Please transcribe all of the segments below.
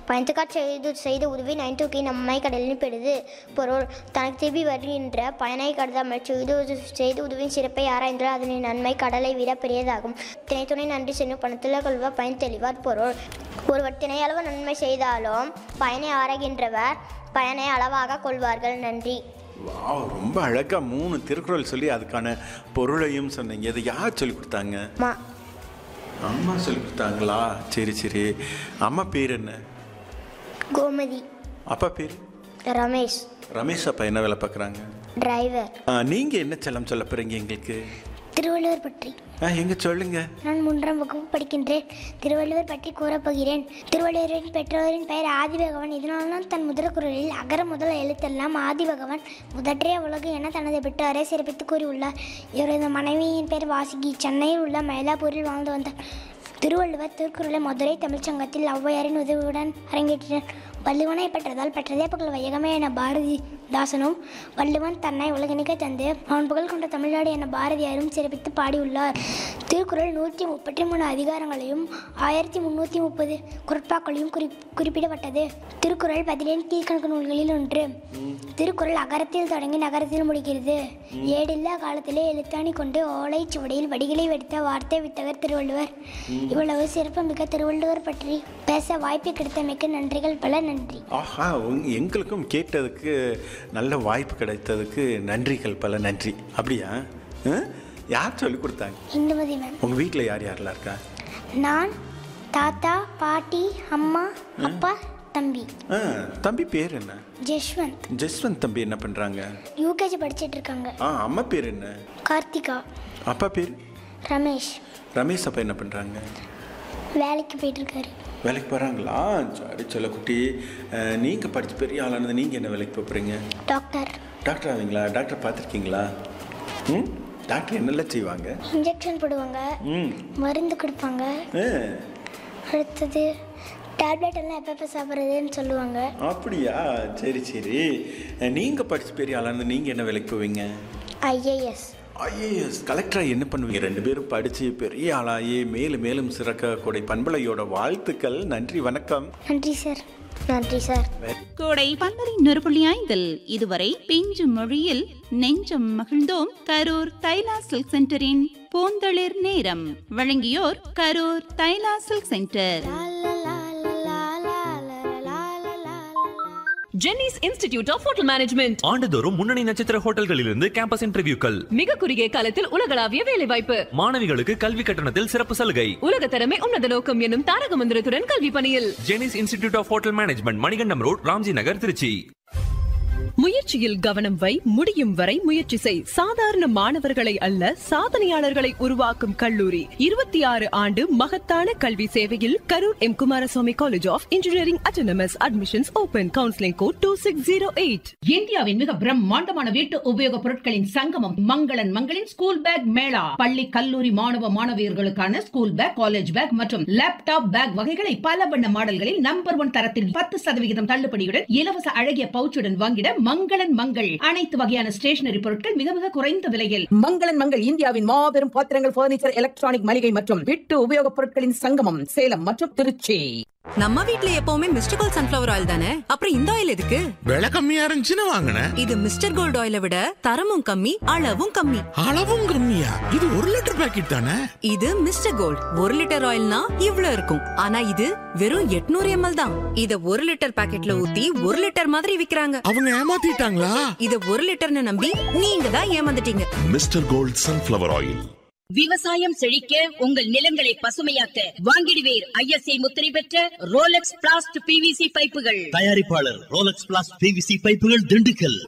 பயத்துக்காட் செய்து செய்த உதவி நைன்தூக்கி நம்மை கடலில் பெறுது பொருள் தனக்கு திரும்பி வருகின்ற பயனை கருதாமல் செய்து உத- செய்த உதவியின் சிறப்பை ஆராய்ந்தால் அதனின் நன்மை கடலை விட பெரியதாகும் திணைத்துணை நன்றி சென்னும் பணத்தில் கொள்வ பயன் தெளிவார் பொருள் ஒருவர் திணையளவு நன்மை செய்தாலும் பயனை ஆராய்கின்றவர் பயனை அளவாக கொள்வார்கள் நன்றி வாவ் ரொம்ப அழகாக மூணு திருக்குறள் சொல்லி அதுக்கான பொருளையும் சொன்னீங்க இதை யார் சொல்லி கொடுத்தாங்க மா அம்மா சொல்லி கொடுத்தாங்களா சரி சரி அம்மா பேர் என்ன கோமதி அப்பா பேர் ரமேஷ் ரமேஷ் அப்பா என்ன வேலை பார்க்குறாங்க டிரைவர் நீங்கள் என்ன செல்லம் சொல்ல போகிறீங்க எங்களுக்கு திருவள்ளுவர் பற்றி ஆ எங்க சொல்லுங்க நான் மூன்றாம் வகுப்பு படிக்கின்றேன் திருவள்ளுவர் பற்றி கூறப்போகிறேன் திருவள்ளுவரின் பெற்றோரின் பெயர் ஆதிபகவன் இதனால்தான் தன் முதல் குரலில் அகர முதல் எழுத்தெல்லாம் ஆதிபகவன் முதற்றே உலகு என தனது பெற்றோரை சிறப்பித்து கூறியுள்ளார் இவரது மனைவியின் பெயர் வாசுகி சென்னையில் உள்ள மயிலாப்பூரில் வாழ்ந்து வந்தார் திருவள்ளுவர் திருக்குறளை மதுரை தமிழ்ச்சங்கத்தில் ஔவையாரின் உதவியுடன் அரங்கேற்றினார் வள்ளுவனை பெற்றதால் பெற்றதே புகழ் வையகமே என பாரதிதாசனும் வள்ளுவன் தன்னை உலகணிக்க தந்து அவன் புகழ் கொண்ட தமிழ்நாடு என பாரதியாரும் சிறப்பித்து பாடியுள்ளார் திருக்குறள் நூற்றி முப்பத்தி மூணு அதிகாரங்களையும் ஆயிரத்தி முந்நூற்றி முப்பது குரட்பாக்களையும் குறி குறிப்பிடப்பட்டது திருக்குறள் பதினேழு கீழ்கணக்கு நூல்களில் ஒன்று திருக்குறள் அகரத்தில் தொடங்கி நகரத்தில் முடிக்கிறது ஏடில்லா காலத்திலே எழுத்தாணி கொண்டு ஓலை சுவடியில் வடிகளை வெடித்த வார்த்தை வித்தகர் திருவள்ளுவர் இவ்வளவு சிறப்புமிக்க திருவள்ளுவர் பற்றி பேச வாய்ப்பு கிடைத்தமைக்கு நன்றிகள் பல நன்றி ஆஹா உங்க எங்களுக்கும் கேட்டதுக்கு நல்ல வாய்ப்பு கிடைத்ததுக்கு நன்றிகள் பல நன்றி அப்படியா ஆ? யார் சொல்லி கொடுத்தாங்க இந்துமதி மேம் உங்கள் வீட்டில் யார் யாரெல்லாம் இருக்கா நான் தாத்தா பாட்டி அம்மா அப்பா தம்பி ஆ தம்பி பேர் என்ன ஜஷ்வந்த் ஜஸ்வந்த் தம்பி என்ன பண்ணுறாங்க யூகேஜி படிச்சிட்டு இருக்காங்க ஆ அம்மா பேர் என்ன கார்த்திகா அப்பா பேர் ரமேஷ் ரமேஷ் அப்பா என்ன பண்ணுறாங்க வேலைக்கு போயிட்டு இருக்காரு வேலைக்கு போகிறாங்களா சரி சொல்லக்குட்டி நீங்கள் படித்து பெரிய ஆளானது நீங்கள் என்ன வேலைக்கு போக போகிறீங்க டாக்டர் டாக்டர் ஆவீங்களா டாக்டர் பார்த்துருக்கீங்களா ம் டாக்டர் என்னெல்லாம் செய்வாங்க இன்ஜெக்ஷன் போடுவாங்க ம் மருந்து கொடுப்பாங்க ஆ அடுத்தது டேப்லெட் எல்லாம் எப்பப்போ சாப்பிட்றதுன்னு சொல்லுவாங்க அப்படியா சரி சரி நீங்கள் படித்து பெரிய ஆளானது நீங்கள் என்ன வேலைக்கு போவீங்க ஐஏஎஸ் ஐஏஎஸ் கலெக்டராக என்ன பண்ணுவீங்க ரெண்டு பேரும் படித்து பெரிய ஆளாகி மேலும் மேலும் சிறக்க கூடிய பண்பலையோட வாழ்த்துக்கள் நன்றி வணக்கம் நன்றி சார் நன்றி சார் கோடை பந்தரை நொறுபுள்ளி ஐந்தில் இதுவரை பிஞ்சு மொழியில் நெஞ்சம் மகிழ்ந்தோம் கரூர் தைலா சில்க் சென்டரின் பூந்தளிர் நேரம் வழங்கியோர் Karur Thaila silk centre Jenny's institute of hotel management ஆண்டுதோறும் முன்னணி நட்சத்திர ஹோட்டல்களிலிருந்து கேம்பஸ் இன்டர்வியூக்கள் மிக குறுகிய காலத்தில் உலகளாவிய வேலைவாய்ப்பு மாணவிகளுக்கு கல்வி கட்டணத்தில் சிறப்பு சலுகை உலக தரமே உன்னத நோக்கம் என்னும் தாரக மந்திரத்துடன் கல்வி பணியில் Jenny's institute of hotel management Manikandam road Ramji Nagar Tiruchi முயற்சியில் கவனம் வை முடியும் வரை முயற்சி செய் சாதாரண மாணவர்களை அல்ல சாதனையாளர்களை உருவாக்கும் கல்லூரி இருபத்தி ஆறு ஆண்டு மகத்தான கல்வி சேவையில் Karur M Kumaraswamy college of engineering autonomous admissions open counselling code two six zero eight இந்தியாவின் மிக பிரம்மாண்டமான வீட்டு உபயோக பொருட்களின் சங்கமம் மங்களன் மங்களின் ஸ்கூல் பேக் மேளா பள்ளி கல்லூரி மாணவ மாணவியர்களுக்கான ஸ்கூல் பேக் காலேஜ் பேக் மற்றும் லேப்டாப் பேக் வகைகளை பல வண்ண மாடல்களில் நம்பர் ஒன் தரத்தில் பத்து சதவிகிதம் தள்ளுபடியுடன் இலவச அழகிய பவுச்சுடன் வாங்கிட மங்களன் மங்கள் அனைத்து வகையான ஸ்டேஷனரி பொருட்கள் மிக மிக குறைந்த விலையில் மங்களன் மங்கள் இந்தியாவின் மாபெரும் பாத்திரங்கள் பர்னிச்சர் எலக்ட்ரானிக் மளிகை மற்றும் வீட்டு உபயோகப் பொருட்களின் சங்கமம் சேலம் மற்றும் திருச்சி நம்ம வீட்ல எப்பவுமே மிஸ்டர் கோல்ட் சன்ஃபிளவர் ஆயில் தானே அப்புறம் இந்த ஆயில் எதுக்கு விலை கம்மியா இருந்துச்சுன்னு வாங்கினேன் இது மிஸ்டர் கோல்ட் ஆயிலை விட தரமும் கம்மி அளவும் கம்மி அளவும் கம்மியா இது ஒரு லிட்டர் பாக்கெட் தானே இது மிஸ்டர் கோல்ட் ஒரு லிட்டர் ஆயில்னா இவ்ளோ இருக்கும் ஆனா இது வெறும் 800 எம்எல் தான் இத ஒரு லிட்டர் பாக்கெட்ல ஊத்தி ஒரு லிட்டர் மாதிரி விக்கிறாங்க அவங்க ஏமாத்திட்டாங்களா இத ஒரு லிட்டர்னு நம்பி நீங்க தான் ஏமாந்துட்டீங்க மிஸ்டர் கோல்ட் சன்ஃபிளவர் ஆயில் விவசாயம் செழிக்க உங்கள் நிலங்களை பசுமையாக்க வாங்கிடுவேர் ஐஎஸ்ஐ முத்திரை பெற்ற ரோலக்ஸ் பிளாஸ்ட் பிவிசி பைப்புகள் தயாரிப்பாளர் ரோலக்ஸ் பிளாஸ் பிவிசி பைப்புகள் திண்டுக்கல்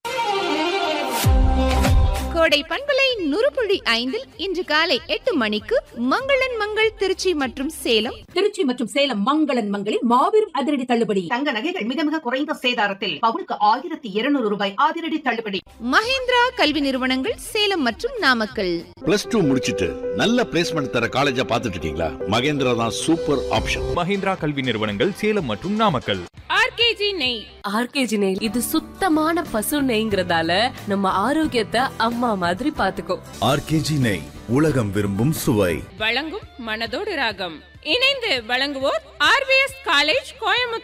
கோடை பண்பலை நுறுபுள்ளி ஐந்தில் இன்று காலை எட்டு மணிக்கு மங்களன் மங்கள் திருச்சி மற்றும் சேலம் திருச்சி மற்றும் சேலம் மங்களன் மங்களில் மாபெரும் அதிரடி தள்ளுபடி தங்க நகைகள் மிக மிக குறைந்த சேதாரத்தில் பவுனுக்கு ஆயிரத்தி இருநூறு ரூபாய் அதிரடி தள்ளுபடி மஹேந்திரா கல்வி நிறுவனங்கள் சேலம் மற்றும் நாமக்கல் பிளஸ் டூ முடிச்சிட்டு நல்ல பிளேஸ்மெண்ட் தர காலேஜா பார்த்துட்டு இருக்கீங்களா மகேந்திரா தான் சூப்பர் ஆப்ஷன் மஹிந்திரா கல்வி நிறுவனங்கள் சேலம் மற்றும் நாமக்கல் ஆர்கேஜி நெய் ஆர்கேஜி நெய் இது சுத்தமான பசு நெய்ங்கிறதால நம்ம ஆரோக்கியத்தை அம்மா மாதிரி பாத்துக்கோ ஆர்கேஜி நெய் உலகம் விரும்பும் சுவை வழங்கும் மனதோடு ராகம் இணைந்து வழங்குவோர் ஆர்விஎஸ் காலேஜ் கோயம்புத்தூர்